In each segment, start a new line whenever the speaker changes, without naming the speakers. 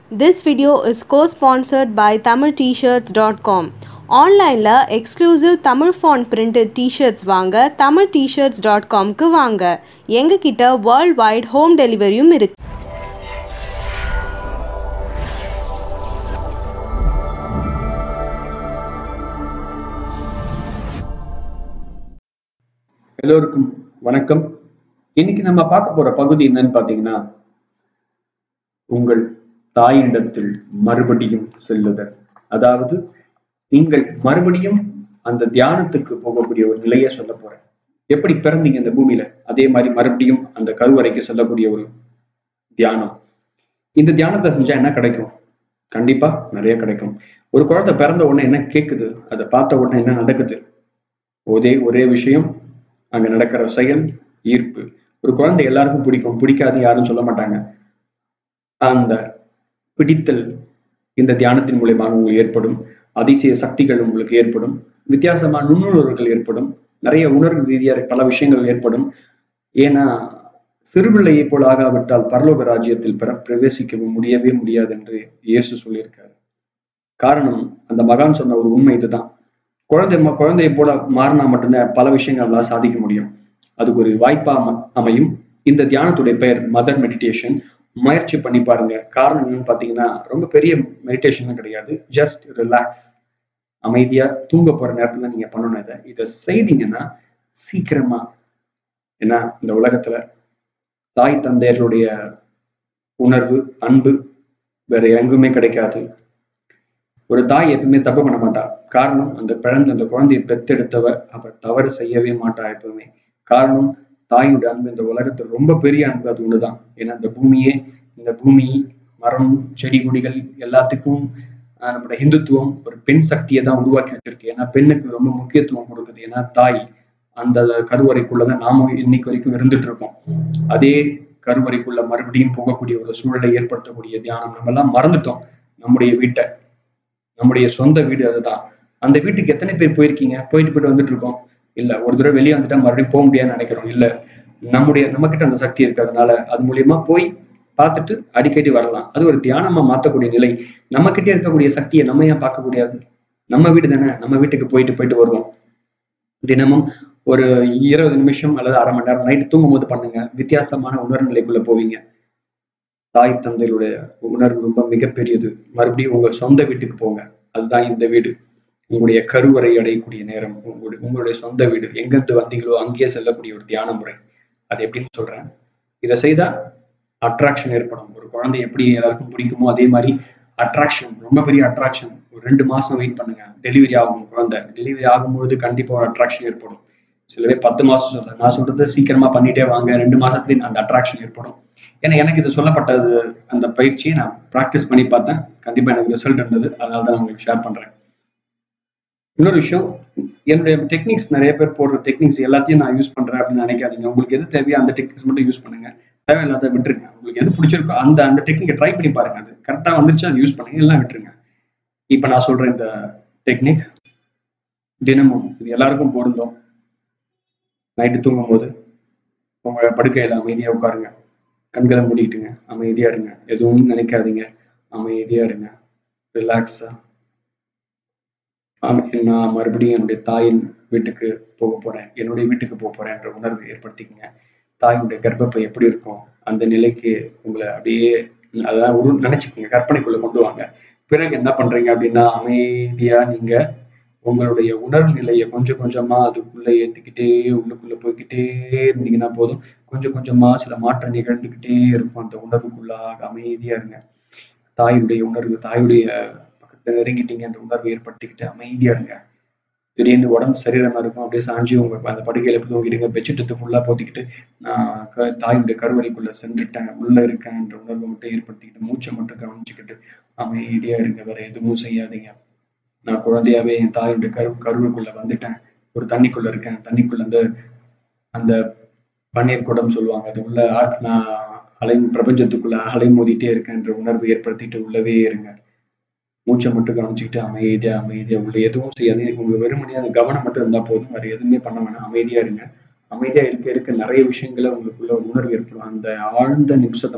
This video is co-sponsored by TamilT-shirts.com. ஆன்லைனில் exclusive Tamil font printed T shirts வாங்க Tamil T-shirts dot காம்க்கு வாங்க எங்ககிட்ட வேர்ல்ட் வைட் ஹோம் டெலிவரியும் இருக்கு
எல்லோருக்கும் வணக்கம் இன்னைக்கு நம்ம பார்க்க போற பகுதி என்னன்னு பாத்தீங்கன்னா உங்கள் தாயிடத்தில் மறுபடியும் செல்லுதல் அதாவது நீங்கள் மறுபடியும் அந்த தியானத்துக்கு போகக்கூடிய ஒரு நிலையை சொல்ல போறேன் எப்படி பிறந்தீங்க இந்த பூமியில அதே மாதிரி மறுபடியும் அந்த கருவறைக்கு செல்லக்கூடிய ஒரு தியானம் இந்த தியானத்தை செஞ்சா என்ன கிடைக்கும் கண்டிப்பா நிறைய கிடைக்கும் ஒரு குழந்தை பிறந்த உடனே என்ன கேக்குது அதை பார்த்த உடனே என்ன நடக்குது ஒரே ஒரே விஷயம் அங்க நடக்கிற செயல் ஈர்ப்பு ஒரு குழந்தை எல்லாருக்கும் பிடிக்கும் பிடிக்காது யாரும் சொல்ல மாட்டாங்க அந்த பிடித்தல் இந்த தியானத்தின் மூலியமாக உங்களுக்கு ஏற்படும் அதிசய சக்திகள் உங்களுக்கு ஏற்படும் வித்தியாசமான நுண்ணுணர்வுகள் ஏற்படும் நிறைய உணர்வு ரீதியாக பல விஷயங்கள் ஏற்படும் ஏன்னா சிறுபிள்ளையை போல் ஆகாவிட்டால் பரலோக ராஜ்யத்தில் பெற பிரவேசிக்கவும் முடியவே முடியாது என்று இயேசு சொல்லியிருக்காரு காரணம் அந்த மகான் சொன்ன ஒரு உண்மை இதுதான் குழந்தை ம- குழந்தையை போல மாறினா மட்டும்தான் பல விஷயங்கள் நம்மளால சாதிக்க முடியும் அதுக்கு ஒரு வாய்ப்பா அம- அமையும் இந்த தியானத்துடைய பெயர் மதர் மெடிடேஷன் முயற்சி பண்ணி பாருங்க காரணம் என்னன்னு பாத்தீங்கன்னா ரொம்ப பெரிய மெடிடேஷன் கிடையாது ஜஸ்ட் ரிலாக்ஸ் அமைதியா தூங்க போற நேரத்துல நீங்க பண்ணணும் இதை இதை செய்தீங்கன்னா சீக்கிரமா ஏன்னா இந்த உலகத்துல தாய் தந்தையர்களுடைய உணர்வு அன்பு வேற எங்குமே கிடைக்காது ஒரு தாய் எப்பவுமே தப்பு பண்ண மாட்டா காரணம் அந்த பிறந்த அந்த குழந்தையை பெத்தெடுத்தவ அவ தவறு செய்யவே மாட்டா எப்பவுமே காரணம் தாயோட அன்பு இந்த உலகத்துல ரொம்ப பெரிய அன்பு அது ஒண்ணுதான் ஏன்னா இந்த பூமியே இந்த பூமி மரம் செடி கொடிகள் எல்லாத்துக்கும் ஆஹ், நம்மளோட ஹிந்துத்துவம் ஒரு பெண் சக்தியை தான் உருவாக்கி வச்சிருக்கு ஏன்னா பெண்ணுக்கு ரொம்ப முக்கியத்துவம் கொடுக்குது ஏன்னா தாய் அந்த கருவறைக்குள்ளதான் நாம இன்னைக்கு வரைக்கும் இருந்துட்டு இருக்கோம் அதே கருவறைக்குள்ள மறுபடியும் போகக்கூடிய ஒரு சூழலை ஏற்படுத்தக்கூடிய தியானம் நம்ம எல்லாம் மறந்துட்டோம் நம்முடைய வீட்டை நம்முடைய சொந்த வீடு அதுதான் அந்த வீட்டுக்கு எத்தனை பேர் போயிருக்கீங்க போயிட்டு போயிட்டு வந்துட்டு இருக்கோம் இல்ல ஒரு தடவை வெளியே வந்துட்டா மறுபடியும் போக முடியாதுன்னு நினைக்கிறோம் இல்ல நம்முடைய நம்ம கிட்ட அந்த சக்தி இருக்கிறதுனால அது மூலியமா போய் பார்த்துட்டு அடிக்கடி வரலாம் அது ஒரு தியானமா மாத்தக்கூடிய நிலை நம்ம கிட்ட இருக்கக்கூடிய சக்தியை நம்ம ஏன் பார்க்க முடியாது நம்ம வீடு தானே நம்ம வீட்டுக்கு போயிட்டு போயிட்டு வருவோம் தினமும் ஒரு இருபது நிமிஷம் அல்லது அரை மணி நேரம் நைட்டு தூங்கும் போது பண்ணுங்க வித்தியாசமான உணர்வு நிலைக்குள்ள போவீங்க தாய் தந்தையுடைய உணர்வு ரொம்ப மிகப்பெரியது மறுபடியும் உங்க சொந்த வீட்டுக்கு போங்க அதுதான் இந்த வீடு உங்களுடைய கருவறை அடையக்கூடிய நேரம் உங்களுடைய உங்களுடைய சொந்த வீடு எங்கிருந்து வந்தீங்களோ அங்கேயே செல்லக்கூடிய ஒரு தியான முறை அது எப்படின்னு சொல்றேன் இதை செய்தா அட்ராக்ஷன் ஏற்படும் ஒரு குழந்தை எப்படி எல்லாருக்கும் பிடிக்குமோ அதே மாதிரி அட்ராக்ஷன் ரொம்ப பெரிய அட்ராக்ஷன் ஒரு ரெண்டு மாசம் வெயிட் பண்ணுங்க டெலிவரி ஆகும் குழந்தை டெலிவரி ஆகும்பொழுது கண்டிப்பா ஒரு அட்ராக்ஷன் ஏற்படும் சில பேர் பத்து மாசம் சொல்ல நான் சொல்றது சீக்கிரமா பண்ணிட்டே வாங்க ரெண்டு மாசத்துலயும் அந்த அட்ராக்ஷன் ஏற்படும் ஏன்னா எனக்கு இது சொல்லப்பட்டது அந்த பயிற்சியை நான் ப்ராக்டிஸ் பண்ணி பார்த்தேன் கண்டிப்பா எனக்கு ரிசல்ட் இருந்தது அதனால தான் உங்களுக்கு ஷேர் பண்றேன் இன்னொரு விஷயம் என்னுடைய டெக்னிக்ஸ் நிறைய பேர் போடுற டெக்னிக்ஸ் எல்லாத்தையும் நான் யூஸ் பண்றேன் அப்படின்னு நினைக்காதீங்க உங்களுக்கு எது தேவையோ அந்த டெக்னிக்ஸ் மட்டும் யூஸ் பண்ணுங்க தேவையில்லாத விட்டுருங்க உங்களுக்கு எது பிடிச்சிருக்கோ அந்த அந்த டெக்னிக்கை ட்ரை பண்ணி பாருங்க அது கரெக்டா வந்துருச்சு அது யூஸ் பண்ணுங்க எல்லாம் விட்டுருங்க இப்போ நான் சொல்ற இந்த டெக்னிக் தினமும் இது எல்லாருக்கும் பொருந்தும் நைட்டு தூங்கும் போது உங்க படுக்கையில அமைதியா உட்காருங்க கண்களை மூடிட்டுங்க அமைதியா இருங்க எதுவும் நினைக்காதீங்க அமைதியா இருங்க ரிலாக்ஸா நான் மறுபடியும் என்னுடைய தாயின் வீட்டுக்கு போக போறேன் என்னுடைய வீட்டுக்கு போக போறேன் என்ற உணர்வு ஏற்படுத்திக்கங்க தாயினுடைய கர்ப்பப்பை எப்படி இருக்கும் அந்த நிலைக்கு உங்களை அப்படியே அதான் ஒரு நினைச்சுக்கோங்க கற்பனைக்குள்ள கொண்டு வாங்க பிறகு என்ன பண்றீங்க அப்படின்னா அமைதியா நீங்க உங்களுடைய உணர்வு நிலையை கொஞ்சம் கொஞ்சமா அதுக்குள்ள ஏத்திக்கிட்டே உள்ளுக்குள்ள போய்க்கிட்டே இருந்தீங்கன்னா போதும் கொஞ்சம் கொஞ்சமா சில மாற்றம் நிகழ்ந்துக்கிட்டே இருக்கும் அந்த உணர்வுக்குள்ளாக அமைதியா இருங்க தாயுடைய உணர்வு தாயுடைய பக்கத்துல நெருங்கிட்டீங்கன்ற உணர்வை ஏற்படுத்திக்கிட்டு அமைதியா இருங்க திடீர்னு உடம்பு சரீரமா இருக்கும் அப்படியே சாஞ்சி உங்க அந்த படுக்கையில போய் தூங்கிடுங்க பெட்ஷீட்டு ஃபுல்லா போத்திக்கிட்டு நான் க- தாயுடைய கருவறைக்குள்ள சென்றுட்டேன் உள்ள இருக்கேன்ற உணர்வை மட்டும் ஏற்படுத்திக்கிட்டு மூச்சை மட்டும் கவனிச்சுக்கிட்டு அமைதியா இருங்க வேற எதுவும் செய்யாதீங்க நான் குழந்தையாவே என் தாயுடைய கரு கருவுக்குள்ள வந்துட்டேன் ஒரு தண்ணிக்குள்ள இருக்கேன் தண்ணிக்குள்ள அந்த அந்த பன்னீர் குடம் சொல்லுவாங்க அது உள்ள ஆட்- நான் அலை பிரபஞ்சத்துக்குள்ள அலை மோதிட்டே இருக்கேன்ற உணர்வு ஏற்படுத்திட்டு உள்ளவே இருங்க மூச்சை மட்டும் கவனிச்சுக்கிட்டு அமைதியா அமைதியா உள்ள எதுவும் செய்யாது உங்க வெறுமனே அந்த கவனம் மட்டும் இருந்தா போதும் வேற எதுவுமே பண்ண வேணாம் அமைதியா இருங்க அமைதியா இருக்க இருக்க நிறைய விஷயங்களை உங்களுக்குள்ள ஒரு உணர்வு ஏற்படும் அந்த ஆழ்ந்த நிமிஷம்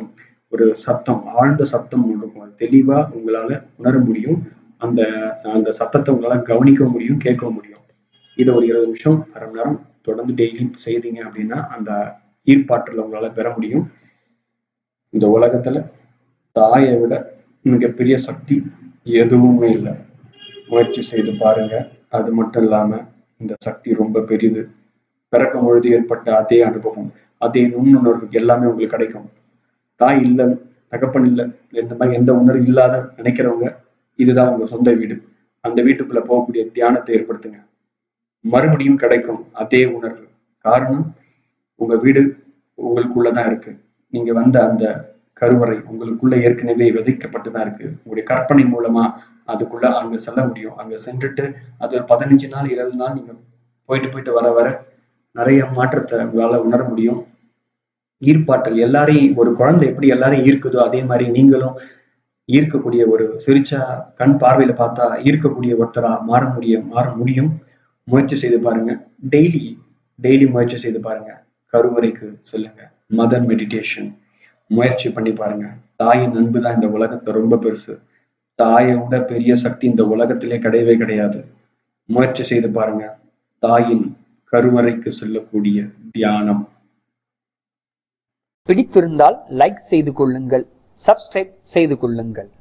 ஒரு சத்தம் ஆழ்ந்த சத்தம் ஒன்று இருக்கும் அது தெளிவா உங்களால உணர முடியும் அந்த அந்த சத்தத்தை உங்களால கவனிக்க முடியும் கேட்க முடியும் இதை ஒரு இருபது நிமிஷம் அரை மணி நேரம் தொடர்ந்து டெய்லி செய்தீங்க அப்படின்னா அந்த ஈர்ப்பாற்றலை உங்களால பெற முடியும் இந்த உலகத்துல தாயை விட மிகப்பெரிய சக்தி எதுவுமே இல்லை முயற்சி செய்து பாருங்க அது மட்டும் இல்லாம இந்த சக்தி ரொம்ப பெரிது பிறக்கும் பொழுது ஏற்பட்ட அதே அனுபவம் அதே நுண்ணுணர்வு எல்லாமே உங்களுக்கு கிடைக்கும் தாய் இல்லை தகப்பன் இல்லை இந்த மாதிரி எந்த உணர்வு இல்லாத நினைக்கிறவங்க இதுதான் உங்க சொந்த வீடு அந்த வீட்டுக்குள்ள போகக்கூடிய தியானத்தை ஏற்படுத்துங்க மறுபடியும் கிடைக்கும் அதே உணர்வு காரணம் உங்க வீடு உங்களுக்குள்ளதான் இருக்கு நீங்க வந்த அந்த கருவறை உங்களுக்குள்ள ஏற்கனவே விதைக்கப்பட்டு தான் இருக்கு உங்களுடைய கற்பனை மூலமா அதுக்குள்ள அங்க செல்ல முடியும் அங்க சென்றுட்டு அது ஒரு பதினஞ்சு நாள் இருபது நாள் நீங்க போயிட்டு போயிட்டு வர வர நிறைய மாற்றத்தை உங்களால உணர முடியும் ஈர்ப்பாற்றல் எல்லாரையும் ஒரு குழந்தை எப்படி எல்லாரையும் ஈர்க்குதோ அதே மாதிரி நீங்களும் ஈர்க்கக்கூடிய ஒரு சிரிச்சா கண் பார்வையில பார்த்தா ஈர்க்கக்கூடிய ஒருத்தரா மாற முடியும் மாற முடியும் முயற்சி செய்து பாருங்க டெய்லி டெய்லி முயற்சி செய்து பாருங்க கருவறைக்கு சொல்லுங்க மதர் மெடிடேஷன் முயற்சி பண்ணி பாருங்க தாயின் அன்பு தான் இந்த உலகத்துல ரொம்ப பெருசு தாயை விட பெரிய சக்தி இந்த உலகத்திலே கிடையவே கிடையாது முயற்சி செய்து பாருங்க தாயின் கருவறைக்கு செல்லக்கூடிய தியானம்
பிடித்திருந்தால் லைக் செய்து கொள்ளுங்கள் சப்ஸ்கிரைப் செய்து கொள்ளுங்கள்